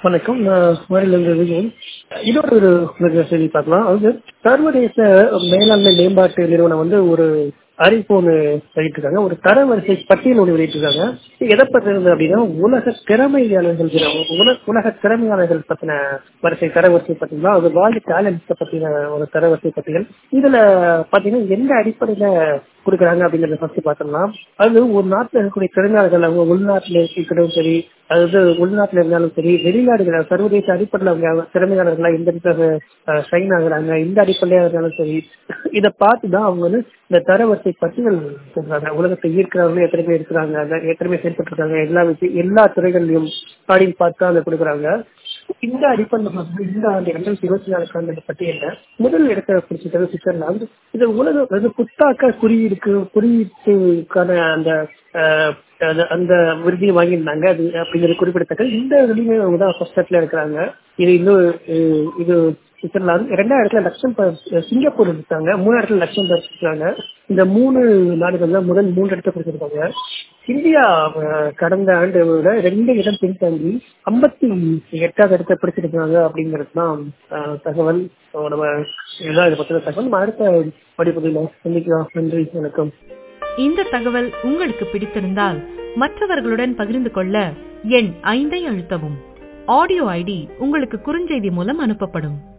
வணக்கம் நான் மதுரையிலிருந்து விஜயன் இன்னொரு ஒரு உங்களுக்கு செய்தி பார்க்கலாம் அதாவது சர்வதேச மேலாண்மை மேம்பாட்டு நிறுவனம் வந்து ஒரு அறிவிப்பு ஒன்று வெளியிட்டிருக்காங்க ஒரு தரவரிசை பட்டியல் ஒன்று வெளியிட்டிருக்காங்க இது எதை பத்தி இருந்தது அப்படின்னா உலக திறமையாளர்கள் தினம். உல- உலக திறமையாளர்கள் பத்தின வரிசை தரவரிசை பத்தினா அது வாலி டேலண்ட்ஸை பத்தின ஒரு தரவரிசை பட்டியல் இதுல பாத்தீங்கன்னா எந்த அடிப்படையில கொடுக்குறாங்க அப்படிங்கறத ஃபர்ஸ்ட் பார்த்தோம்னா அது ஒரு நாட்டுல இருக்கக்கூடிய திறமையாளர்கள் அவங்க உள்நாட்டுல இருக்கட்டும் சரி அதாவது உள்நாட்டுல இருந்தாலும் சரி வெளிநாடுகள் சர்வதேச அடிப்படையில் அவங்க திறமையாளர்களா எந்த இடத்துல ஷைன் ஆகுறாங்க இந்த அடிப்படையா இருந்தாலும் சரி இதை பார்த்து தான் அவங்க வந்து இந்த தரவரிசை பட்டியல் சொல்றாங்க உலகத்தை ஈர்க்கிறவங்க எத்தனை பேர் இருக்கிறாங்க அந்த எத்தனை பேர் செயல்பட்டு இருக்காங்க எல்லா விஷயம் எல்லா துறைகள்லயும் அப்படின்னு பார்த்து அதை கொடுக்குறாங்க இந்த அடிப்படையில் பார்த்தீங்கன்னா இந்த ஆண்டு இரண்டாயிரத்தி இருபத்தி நாலுக்கு ஆண்டு பட்டியல்ல முதல் இடத்தை பிடிச்சிருக்கிறது சுவிட்சர்லாந்து இது உலக அது புத்தாக்க குறியீடுக்கு குறியீட்டுக்கான அந்த அஹ், அது- அந்த விருதியை வாங்கியிருந்தாங்க அது அப்படிங்கிறது குறிப்பிடத்தக்க இந்த இதுலயுமே அவங்க தான் ஃபர்ஸ்ட் இடத்துல இருக்கிறாங்க இது இன்னும் அஹ், இது சுவிட்சர்லாந்து ரெண்டாவது இடத்துல லக்சம்பர்க் சிங்கப்பூர் இருக்காங்க மூணு இடத்துல லக்சம்பர்க் இருக்காங்க இந்த மூணு நாடுகள்ல முதல் மூன்று இடத்தை பிடிச்சிருக்காங்க இந்தியா அஹ், கடந்த ஆண்டு விட ரெண்டு இடம் பின்தங்கி ஐம்பத்தி எட்டாவது இடத்தை பிடிச்சிருக்காங்க அப்படிங்கிறது தான் அஹ், தகவல் So, நம்ம இதுதான் இதை பத்தின தகவல் நம்ம அடுத்த படிப்பதில் சந்திக்கலாம் நன்றி வணக்கம் இந்த தகவல் உங்களுக்கு பிடித்திருந்தால் மற்றவர்களுடன் பகிர்ந்து கொள்ள எண் ஐந்தை அழுத்தவும் ஆடியோ ஐடி உங்களுக்கு குறுஞ்செய்தி மூலம் அனுப்பப்படும்